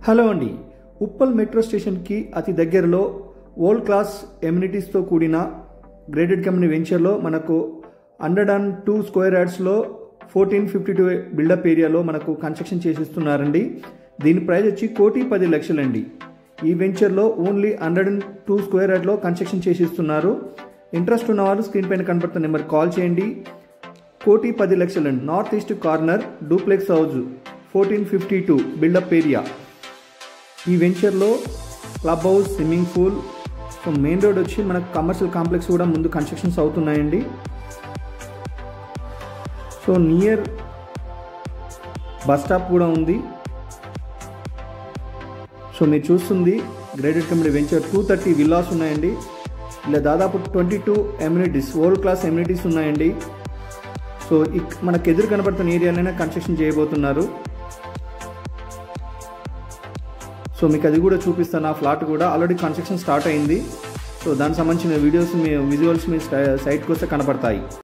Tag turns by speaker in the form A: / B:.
A: hello అండి Uppal metro స్టేషన్కి అతి దగ్గరలో వరల్డ్ క్లాస్ ఎమ్యూనిటీస్తో కూడిన గ్రేడెడ్ కంపెనీ వెంచర్లో మనకు హండ్రెడ్ అండ్ టూ స్క్వేర్ యార్డ్స్లో ఫోర్టీన్ ఫిఫ్టీ టూ బిల్డప్ ఏరియాలో మనకు కన్స్ట్రక్షన్ చేసిస్తున్నారండి దీని ప్రైస్ వచ్చి కోటి పది లక్షలండి ఈ వెంచర్లో only hundred and two square యార్డ్లో కన్స్ట్రక్షన్ చేసిస్తున్నారు ఇంట్రెస్ట్ ఉన్నవారు స్క్రీన్ పైన కనపడుతున్న నెంబర్ కాల్ చేయండి కోటి పది లక్షలండి north east corner duplex house fourteen fifty two built up area ఈ వెంచర్లో club house swimming pool so main road వచ్చి మనకు కమర్షియల్ కాంప్లెక్స్ కూడా ముందు కన్స్ట్రక్షన్స్ అవుతున్నాయండి సో నియర్ బస్ స్టాప్ కూడా ఉంది సో మీరు చూస్తుంది graded company venture two thirty villas ఉన్నాయండి ఇలా దాదాపు twenty two amenities world class amenities ఉన్నాయండి సో ఇక్ మనకు ఎదురు కనబడుతున్న ఏరియాలోనే కన్స్ట్రక్షన్ చేయబోతున్నారు సో మీకు అది కూడా చూపిస్తాను ఆ ఫ్లాట్ కూడా ఆల్రెడీ కన్స్ట్రక్షన్ స్టార్ట్ అయింది సో దానికి సంబంధించిన వీడియోస్ మీ విజువల్స్ మీ సైట్కి వస్తే కనపడతాయి